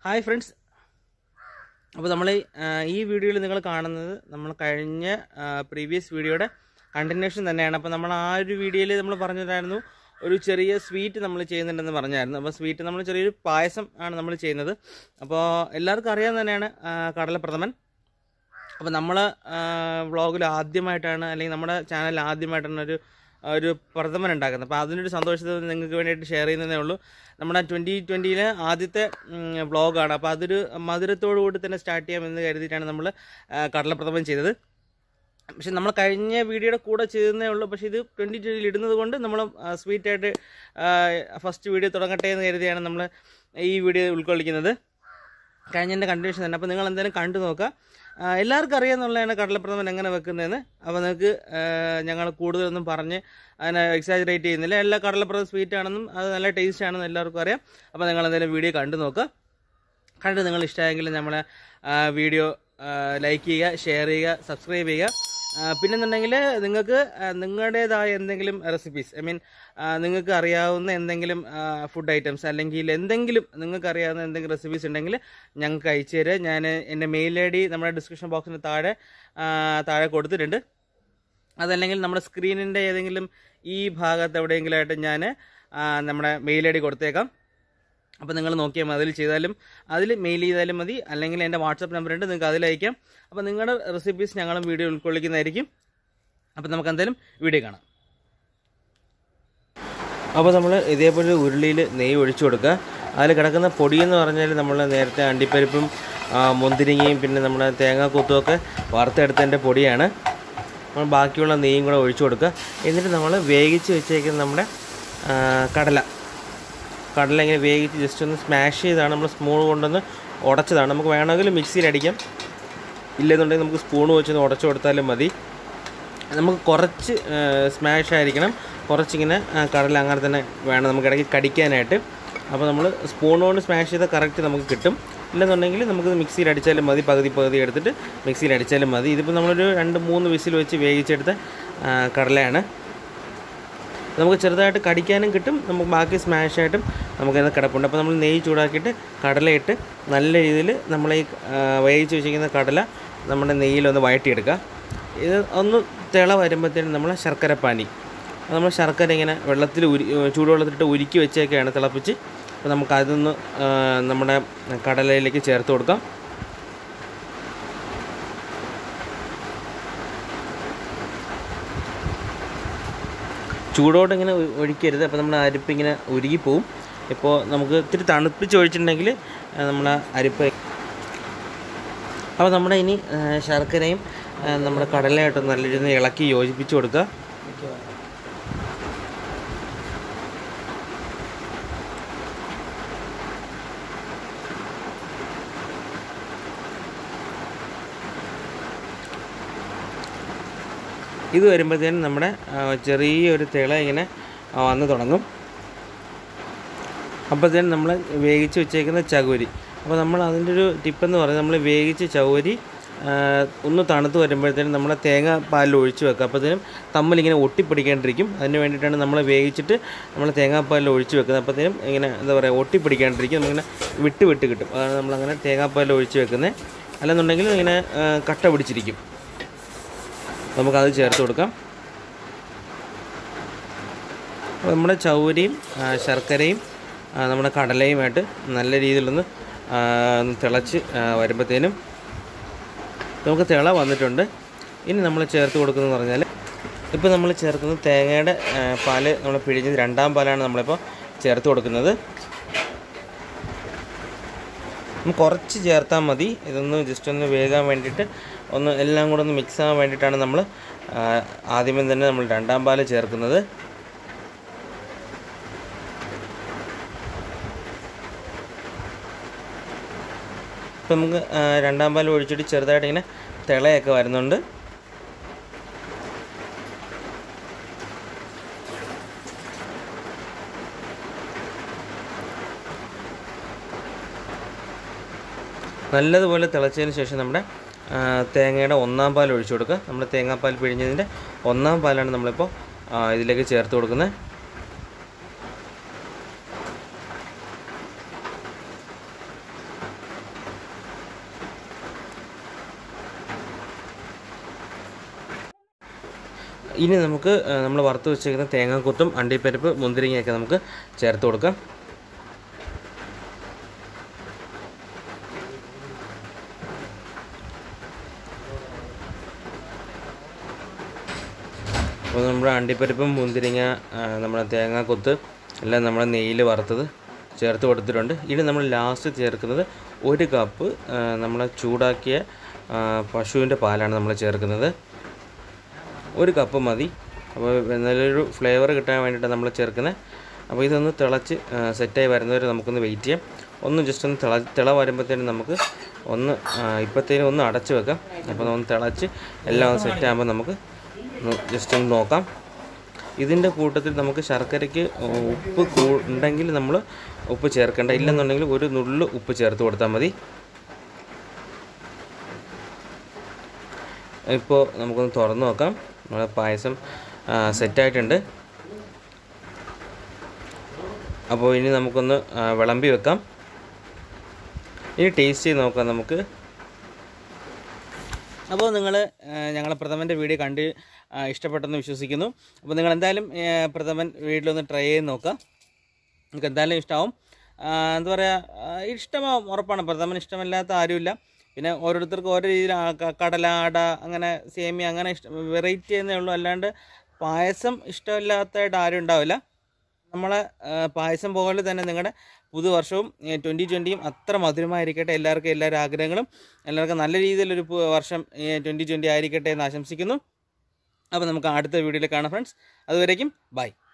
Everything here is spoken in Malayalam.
ഹായ് ഫ്രണ്ട്സ് അപ്പോൾ നമ്മൾ ഈ വീഡിയോയിൽ നിങ്ങൾ കാണുന്നത് നമ്മൾ കഴിഞ്ഞ പ്രീവിയസ് വീഡിയോയുടെ കണ്ടിന്യൂഷൻ തന്നെയാണ് അപ്പോൾ നമ്മൾ ആ ഒരു വീഡിയോയിൽ നമ്മൾ പറഞ്ഞിട്ടായിരുന്നു ഒരു ചെറിയ സ്വീറ്റ് നമ്മൾ ചെയ്യുന്നുണ്ടെന്ന് പറഞ്ഞായിരുന്നു അപ്പോൾ സ്വീറ്റ് നമ്മൾ ചെറിയൊരു പായസം ആണ് നമ്മൾ ചെയ്യുന്നത് അപ്പോൾ എല്ലാവർക്കും അറിയാൻ തന്നെയാണ് ആ, കടലപ്രഥമൻ അപ്പോൾ നമ്മൾ വ്ളോഗിൽ ആദ്യമായിട്ടാണ് അല്ലെങ്കിൽ നമ്മുടെ ചാനലിൽ ആദ്യമായിട്ടാണ് ഒരു ഒരു പ്രഥമൻ ഉണ്ടാക്കുന്നത് അപ്പോൾ അതിനൊരു സന്തോഷത്തിൽ നിങ്ങൾക്ക് വേണ്ടിയിട്ട് ഷെയർ ചെയ്യുന്നതേ ഉള്ളൂ നമ്മുടെ ട്വൻറ്റി ട്വൻറ്റിയിലെ ആദ്യത്തെ വ്ളോഗാണ് അപ്പോൾ അതൊരു മധുരത്തോടു കൂടി തന്നെ സ്റ്റാർട്ട് ചെയ്യാമെന്ന് കരുതിയിട്ടാണ് നമ്മൾ കടലപ്രഥമൻ ചെയ്തത് പക്ഷെ നമ്മൾ കഴിഞ്ഞ വീഡിയോയുടെ കൂടെ ചെയ്തതേ ഉള്ളൂ പക്ഷേ ഇത് ട്വൻറ്റി ട്വൻറ്റിയിൽ ഇടുന്നത് കൊണ്ട് നമ്മൾ സ്വീറ്റായിട്ട് ഫസ്റ്റ് വീഡിയോ തുടങ്ങട്ടെ എന്ന് കരുതിയാണ് നമ്മൾ ഈ വീഡിയോ ഉൾക്കൊള്ളിക്കുന്നത് കഴിഞ്ഞതിൻ്റെ കണ്ടിന്യൂഷൻ തന്നെ അപ്പോൾ നിങ്ങൾ എന്തായാലും കണ്ടു നോക്കുക ആ, എല്ലാവർക്കും അറിയാമെന്നുള്ളതാണ് കടലപ്രഥമൻ എങ്ങനെ വെക്കുന്നതെന്ന് അപ്പോൾ നിങ്ങൾക്ക് ഞങ്ങൾ കൂടുതലൊന്നും പറഞ്ഞ് അതിനെ എക്സാജറേറ്റ് ചെയ്യുന്നില്ല എല്ലാ കടലപ്രഥമൻ സ്വീറ്റ് ആണെന്നും അത് നല്ല ടേസ്റ്റ് ആണെന്നും എല്ലാവർക്കും അറിയാം അപ്പോൾ നിങ്ങൾ എന്തായാലും വീഡിയോ കണ്ടു നോക്കുക കണ്ട് നിങ്ങൾ ഇഷ്ടമായെങ്കിൽ നമ്മളെ വീഡിയോ ലൈക്ക് ചെയ്യുക ഷെയർ ചെയ്യുക സബ്സ്ക്രൈബ് ചെയ്യുക ആ, പിന്നെന്നുണ്ടെങ്കിൽ നിങ്ങൾക്ക് ആ, നിങ്ങളുടേതായ എന്തെങ്കിലും റെസിപ്പീസ് ഐ മീൻ നിങ്ങൾക്ക് അറിയാവുന്ന എന്തെങ്കിലും ഫുഡ് ഐറ്റംസ് അല്ലെങ്കിൽ എന്തെങ്കിലും നിങ്ങൾക്ക് അറിയാവുന്ന എന്തെങ്കിലും റെസിപ്പീസ് ഉണ്ടെങ്കിൽ ഞങ്ങൾക്ക് അയച്ചു തരിക ഞാൻ എൻ്റെ മെയിൽ ഐ ഡി നമ്മുടെ ഡിസ്ക്രിപ്ഷൻ ബോക്സിന് താഴെ ആ, താഴെ കൊടുത്തിട്ടുണ്ട് അതല്ലെങ്കിൽ നമ്മുടെ സ്ക്രീനിൻ്റെ ഏതെങ്കിലും ഈ ഭാഗത്ത് എവിടെയെങ്കിലും ആയിട്ട് ഞാൻ നമ്മുടെ മെയിൽ ഐ ഡി കൊടുത്തേക്കാം അപ്പോൾ നിങ്ങൾ നോക്കിയാൽ മതി അതിൽ ചെയ്താലും അതിൽ മെയിൽ ചെയ്താലും മതി അല്ലെങ്കിൽ എൻ്റെ വാട്സപ്പ് നമ്പർ ഉണ്ട് നിങ്ങൾക്ക് അതിൽ അയക്കാം അപ്പോൾ നിങ്ങളുടെ റെസിപ്പീസ് ഞങ്ങളും വീഡിയോ ഉൾക്കൊള്ളിക്കുന്നതായിരിക്കും അപ്പോൾ നമുക്ക് എന്തായാലും വീഡിയോ കാണാം അപ്പോൾ നമ്മൾ ഇതേപോലെ ഉരുളിയിൽ നെയ്യ് ഒഴിച്ചു കൊടുക്കുക അതിൽ കിടക്കുന്ന പൊടിയെന്ന് പറഞ്ഞാൽ നമ്മൾ നേരത്തെ അണ്ടിപ്പരിപ്പും ആ, മുന്തിരിങ്ങയും പിന്നെ നമ്മുടെ തേങ്ങാക്കൊത്തുമൊക്കെ വറുത്തെടുത്തതിൻ്റെ പൊടിയാണ് നമ്മൾ ബാക്കിയുള്ള നെയ്യും കൂടെ ഒഴിച്ചു കൊടുക്കുക എന്നിട്ട് നമ്മൾ വേവിച്ച് വെച്ചേക്കുന്ന നമ്മുടെ ആ, കടല കടല ഇങ്ങനെ വേവിച്ച് ജസ്റ്റ് ഒന്ന് സ്മാഷ് ചെയ്താണ് നമ്മൾ സ്പൂൺ കൊണ്ടൊന്ന് ഉടച്ചതാണ് നമുക്ക് വേണമെങ്കിൽ മിക്സിയിൽ അടിക്കാം ഇല്ലെന്നുണ്ടെങ്കിൽ നമുക്ക് സ്പൂൺ വെച്ചൊന്ന് ഉടച്ചു കൊടുത്താലും മതി നമുക്ക് കുറച്ച് സ്മാഷ് ആയിരിക്കണം കുറച്ചിങ്ങനെ ആ, കടല അങ്ങനെ തന്നെ വേണം നമുക്ക് ഇടയ്ക്ക് കടിക്കാനായിട്ട് അപ്പോൾ നമ്മൾ സ്പൂൺ കൊണ്ട് സ്മാഷ് ചെയ്താൽ കറക്റ്റ് നമുക്ക് കിട്ടും ഇല്ലെന്നുണ്ടെങ്കിൽ നമുക്ക് മിക്സിയിൽ അടിച്ചാലും മതി പകുതി പകുതി എടുത്തിട്ട് മിക്സിയിൽ അടിച്ചാലും മതി ഇതിപ്പോൾ നമ്മളൊരു രണ്ട് മൂന്ന് വിസിൽ വെച്ച് വേവിച്ചെടുത്ത ആ, കടലയാണ് നമുക്ക് ചെറുതായിട്ട് കടിക്കാനും കിട്ടും നമുക്ക് ബാക്കി സ്മാഷായിട്ടും നമുക്കത് കിടപ്പുണ്ട് അപ്പോൾ നമ്മൾ നെയ്യ് ചൂടാക്കിയിട്ട് കടലയിട്ട് നല്ല രീതിയിൽ നമ്മൾ ഈ ആ, വേവിച്ച് വെച്ചിരിക്കുന്ന കടല നമ്മുടെ നെയ്യിലൊന്ന് വഴറ്റിയെടുക്കുക ഇത് ഒന്ന് തിള വരുമ്പോഴത്തേനും നമ്മൾ ശർക്കരപ്പാനി അത് നമ്മൾ ശർക്കര ഇങ്ങനെ വെള്ളത്തിൽ ഉരി ചൂടുവെള്ളത്തിലിട്ട് ഉരുക്കി വെച്ചേക്കാണ് തിളപ്പിച്ച് അപ്പോൾ നമുക്ക് അതൊന്ന് ആ, നമ്മുടെ കടലയിലേക്ക് ചേർത്ത് കൊടുക്കാം ചൂടോടെ ഇങ്ങനെ ഒ- ഒഴിക്കരുത് അപ്പോൾ നമ്മുടെ അരിപ്പ് ഇങ്ങനെ ഉരുകിപ്പോവും ഇപ്പോൾ നമുക്ക് ഇത്തിരി തണുപ്പിച്ച് ഒഴിച്ചിട്ടുണ്ടെങ്കിൽ നമ്മൾ അരിപ്പ് അപ്പോൾ നമ്മുടെ ഇനി ആ, ശർക്കരയും ആ, നമ്മുടെ കടലയായിട്ട് നല്ല രീതിയിൽ ഇളക്കി യോജിപ്പിച്ച് കൊടുക്കുക ഇത് വരുമ്പോഴത്തേനും നമ്മുടെ ആ, ചെറിയൊരു തിള ഇങ്ങനെ ആ, വന്ന് തുടങ്ങും അപ്പോഴത്തേനും നമ്മൾ വേവിച്ച് വെച്ചേക്കുന്ന ചകുരി അപ്പോൾ നമ്മൾ അതിൻ്റെ ഒരു ടിപ്പെന്ന് പറയുന്നത് നമ്മൾ വേവിച്ച് ചകുരി ആ, ഒന്ന് തണുത്ത് വരുമ്പോഴത്തേനും നമ്മൾ തേങ്ങ പാലിൽ ഒഴിച്ച് വെക്കുക അപ്പോഴത്തേനും തമ്മിലിങ്ങനെ ഒട്ടിപ്പിടിക്കാണ്ടിരിക്കും അതിന് വേണ്ടിയിട്ടാണ് നമ്മൾ വേവിച്ചിട്ട് നമ്മൾ തേങ്ങാപ്പാലിൽ ഒഴിച്ച് വെക്കുന്നത് അപ്പോഴത്തേനും ഇങ്ങനെ എന്താ പറയുക ഒട്ടിപ്പിടിക്കാണ്ടിരിക്കും നമ്മളിങ്ങനെ വിട്ട് വിട്ട് കിട്ടും അതാണ് നമ്മളങ്ങനെ തേങ്ങാപ്പാലിൽ ഒഴിച്ച് വെക്കുന്നത് അല്ലെന്നുണ്ടെങ്കിൽ ഇങ്ങനെ ആ, കട്ട പിടിച്ചിരിക്കും നമുക്കത് ചേർത്ത് കൊടുക്കാം അപ്പോൾ നമ്മുടെ ചൗരിയും ആ, ശർക്കരയും ആ, നമ്മുടെ കടലയുമായിട്ട് നല്ല രീതിയിലൊന്ന് ആ, ഒന്ന് തിളച്ച് ആ, വരുമ്പോഴത്തേനും നമുക്ക് തിള വന്നിട്ടുണ്ട് ഇനി നമ്മൾ ചേർത്ത് കൊടുക്കുന്നതെന്ന് പറഞ്ഞാൽ ഇപ്പോൾ നമ്മൾ ചേർക്കുന്നത് തേങ്ങയുടെ ആ, പാല് നമ്മൾ പിഴിഞ്ഞത് രണ്ടാം പാലാണ് നമ്മളിപ്പോൾ ചേർത്ത് കൊടുക്കുന്നത് നമുക്ക് കുറച്ച് ചേർത്താൽ മതി ഇതൊന്ന് ജസ്റ്റ് ഒന്ന് വേകാൻ വേണ്ടിയിട്ട് ഒന്ന് എല്ലാം കൂടെ ഒന്ന് മിക്സ് ആവാൻ വേണ്ടിയിട്ടാണ് നമ്മൾ ആ, ആദ്യമേ തന്നെ നമ്മൾ രണ്ടാം പാല് ചേർക്കുന്നത് ഇപ്പം നമുക്ക് ആ, രണ്ടാം പാൽ ഒഴിച്ചിട്ട് ചെറുതായിട്ട് ഇങ്ങനെ തിളയൊക്കെ വരുന്നുണ്ട് നല്ലതുപോലെ തിളച്ചതിന് ശേഷം നമ്മുടെ ആ, തേങ്ങയുടെ ഒന്നാം പാൽ ഒഴിച്ചു കൊടുക്കുക നമ്മൾ തേങ്ങാപ്പാൽ പിഴിഞ്ഞതിൻ്റെ ഒന്നാം പാലാണ് നമ്മളിപ്പോൾ ആ, ഇതിലേക്ക് ചേർത്ത് കൊടുക്കുന്നത് ഇനി നമുക്ക് നമ്മൾ വറുത്ത് വെച്ചേക്കുന്ന തേങ്ങാക്കൊത്തും അണ്ടിപ്പരിപ്പ് മുന്തിരിങ്ങയൊക്കെ നമുക്ക് ചേർത്ത് കൊടുക്കാം അപ്പോൾ നമ്മുടെ അണ്ടിപ്പരിപ്പും മുന്തിരിങ്ങ ആ, നമ്മുടെ തേങ്ങാക്കൊത്ത് എല്ലാം നമ്മൾ നെയ്യിൽ വറുത്തത് ചേർത്ത് കൊടുത്തിട്ടുണ്ട് ഇനി നമ്മൾ ലാസ്റ്റ് ചേർക്കുന്നത് ഒരു കപ്പ് നമ്മൾ ചൂടാക്കിയ ആ, പശുവിൻ്റെ പാലാണ് നമ്മൾ ചേർക്കുന്നത് ഒരു കപ്പ് മതി അപ്പോൾ നല്ലൊരു ഫ്ലേവർ കിട്ടാൻ വേണ്ടിയിട്ട് നമ്മൾ ചേർക്കുന്നത് അപ്പോൾ ഇതൊന്ന് തിളച്ച് ആ, സെറ്റായി വരുന്നവരെ നമുക്കൊന്ന് വെയിറ്റ് ചെയ്യാം ഒന്ന് ജസ്റ്റ് ഒന്ന് തിള തിള വരുമ്പോഴത്തേനും നമുക്ക് ഒന്ന് ആ, ഇപ്പോഴത്തേനും ഒന്ന് അടച്ച് വെക്കാം അപ്പോൾ ഒന്ന് തിളച്ച് എല്ലാം ഒന്ന് സെറ്റാകുമ്പോൾ നമുക്ക് ജസ്റ്റ് ഒന്ന് നോക്കാം ഇതിൻ്റെ കൂട്ടത്തിൽ നമുക്ക് ശർക്കരയ്ക്ക് ഉപ്പ് കൂ ഉണ്ടെങ്കിൽ നമ്മൾ ഉപ്പ് ചേർക്കേണ്ട ഇല്ലെന്നുണ്ടെങ്കിൽ ഒരു നുള്ളു ഉപ്പ് ചേർത്ത് കൊടുത്താൽ മതി ഇപ്പോൾ നമുക്കൊന്ന് തുറന്ന് നോക്കാം നമ്മുടെ പായസം ആ, സെറ്റായിട്ടുണ്ട് അപ്പോൾ ഇനി നമുക്കൊന്ന് ആ, വിളമ്പി വെക്കാം ഇനി ടേസ്റ്റ് ചെയ്ത് നോക്കാം നമുക്ക് അപ്പോൾ നിങ്ങൾ ഞങ്ങളെ പ്രഥമൻ്റെ വീഡിയോ കണ്ട് ആ, ഇഷ്ടപ്പെട്ടെന്ന് വിശ്വസിക്കുന്നു അപ്പോൾ നിങ്ങൾ എന്തായാലും ആ, പ്രഥമൻ വീട്ടിലൊന്ന് ട്രൈ ചെയ്ത് നോക്കുക നിങ്ങൾക്ക് എന്തായാലും ഇഷ്ടമാവും ആ, എന്താ പറയുക ഇഷ്ടമാവും ഉറപ്പാണ് പ്രഥമൻ ഇഷ്ടമല്ലാത്ത ആരുമില്ല പിന്നെ ഓരോരുത്തർക്കും ഓരോ രീതിയിൽ ആ, ക- കടല അട അങ്ങനെ സേമിയ അങ്ങനെ ഇഷ്ടം വെറൈറ്റി എന്നേ ഉള്ളൂ അല്ലാണ്ട് പായസം ഇഷ്ടമില്ലാത്തതായിട്ട് ആരും ഉണ്ടാവില്ല നമ്മളെ ആ, പായസം പോലെ തന്നെ നിങ്ങളുടെ പുതുവർഷവും ട്വൻറ്റി ട്വൻറ്റിയും അത്ര മധുരമായിരിക്കട്ടെ എല്ലാവർക്കും എല്ലാവരും ആഗ്രഹങ്ങളും എല്ലാവർക്കും നല്ല രീതിയിലൊരു പു- വർഷം ട്വൻറ്റി ട്വൻറ്റി ആയിരിക്കട്ടെ എന്ന് ആശംസിക്കുന്നു അപ്പോൾ നമുക്ക് അടുത്ത വീഡിയോയിൽ കാണാം ഫ്രണ്ട്സ് അതുവരേക്കും ബൈ